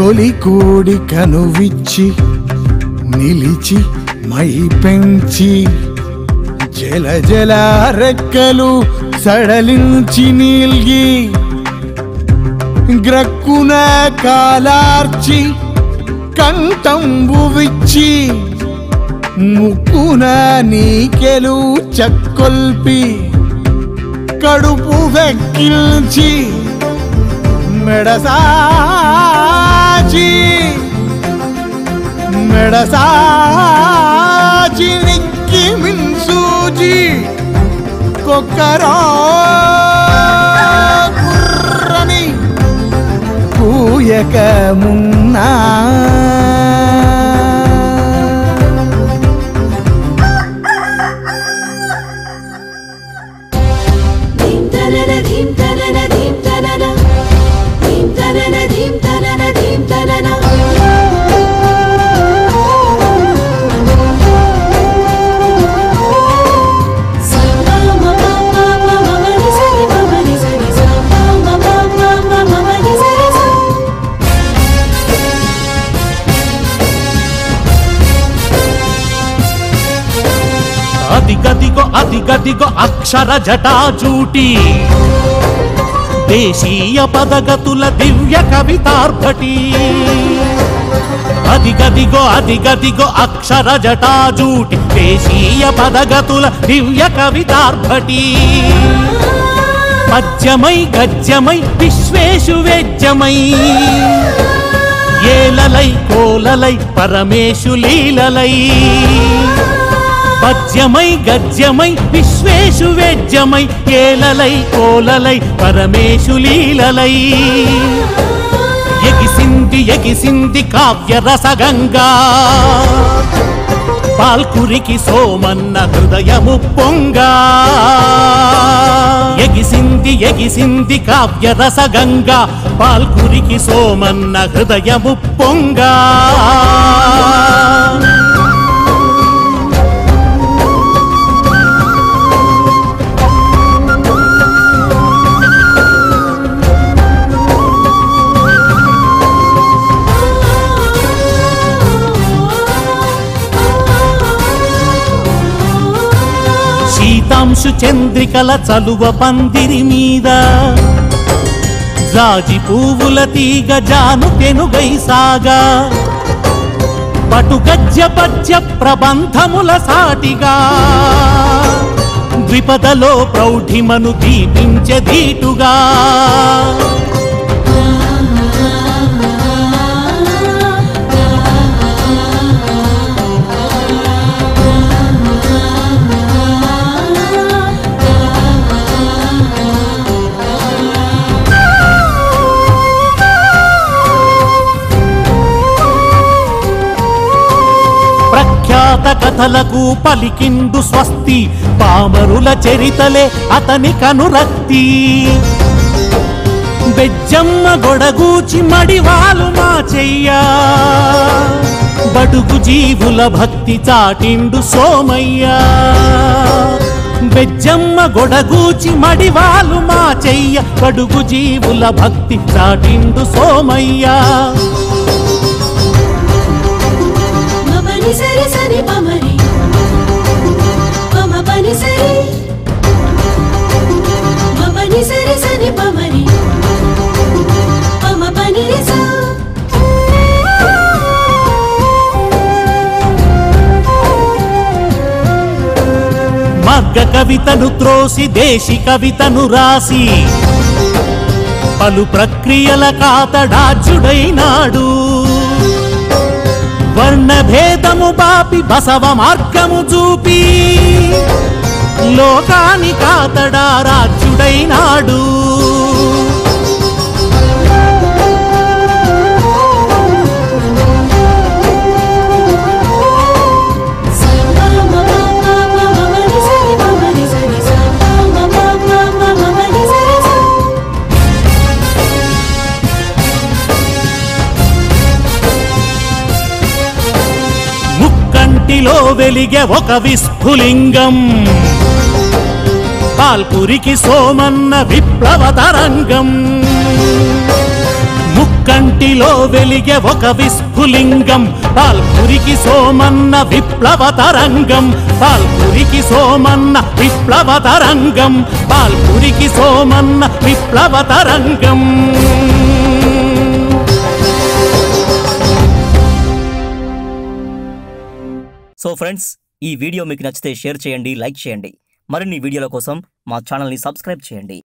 తొలి కోడి కనువిచ్చి నిలిచి మై పెంచి జల జల రెక్కలు సడలించి నీల్గి గ్రక్కున కాలార్చి కంఠంబు విచ్చి ముక్కున నీకెలు చక్కొల్పి కడుపు వెక్కిల్చి మెడసాచి మెడసాచి నిక్కి మిన్సూచి కొక్కరో కుర్రని కూయక మున్నా ధీం తనన ధీం తనన ధీం తనన ధీం తనన ధీం తనన ధీం తనన అదిగదిగో అదిగదిగో అక్షర జటాజూటి దేశీయ పదగతుల దివ్య కవితార్భటి అదిగదిగో అదిగదిగో అక్షర జటాజూటి దేశీయ పదగతుల దివ్య కవితార్భటి పద్యమై గద్యమై విశ్వేషు వేద్యమై ఏలలై కోలలై పరమేశు లీలలై పద్యమై గద్యమై విశ్వేషు వేద్యమై ఏలలై కోలలై పరమేశు లీలలై ఎగిసింది ఎగిసింది కావ్య రసగంగా పాల్కురికి సోమన్న హృదయము పొంగా ఎగిసింది ఎగిసింది కావ్య రసగంగా పాల్కురికి సోమన్న హృదయము పొంగా శీతాంశు చంద్రికల చలువ పందిరి మీద జాజి పువ్వుల తీగ జాను తెనుగై సాగా పటు గజ్య పద్య ప్రబంధముల సాటిగా ద్విపదలో ప్రౌఢిమను దీపించే దీటుగా ప్రఖ్యాత కథలకు పలికిండు స్వస్తి పామరుల చరితలే అతని కనురక్తి బెజ్జమ్మ గొడగూచి మడివాలు మా చెయ్యా బడుగు జీవుల భక్తి చాటిండు సోమయ్యా బెజ్జమ్మ గొడగూచి మడివాలు మా చెయ్య బడుగు జీవుల భక్తి చాటిండు సోమయ్యా మమని సరి సరి పమరి పమ పని సరి మమని సరి సరి పమరి పమ పని రి సా మగ్గ కవితను త్రోసి దేశి కవితను రాసి పలు ప్రక్రియల కాతడాజుడైనాడు వర్ణభేదము బాపి బసవ మార్గము చూపి లోకాని కాతడా రాజ్యుడైనాడు సా పమ పమ మమని సరి పమరి సరి సా పమ పమ మమని సరి సా ముక్కంటిలో వెలిగే ఒక విస్ఫులింగం పాల్పురికి సోమన్న విప్లవ తరంగం ముక్కంటి ఇంటింటిలో వెలిగే ఒక విస్ఫులింగం పాల్పురికి సోమన్న విప్లవ తరంగం పాల్పురికి సోమన్న విప్లవ తరంగం పాల్పురికి సోమన్న విప్లవ తరంగం సో ఫ్రెండ్స్ ఈ వీడియో మీకు నచ్చితే షేర్ చేయండి లైక్ చేయండి మరిన్ని వీడియోల కోసం మా ఛానల్ని సబ్స్క్రైబ్ చేయండి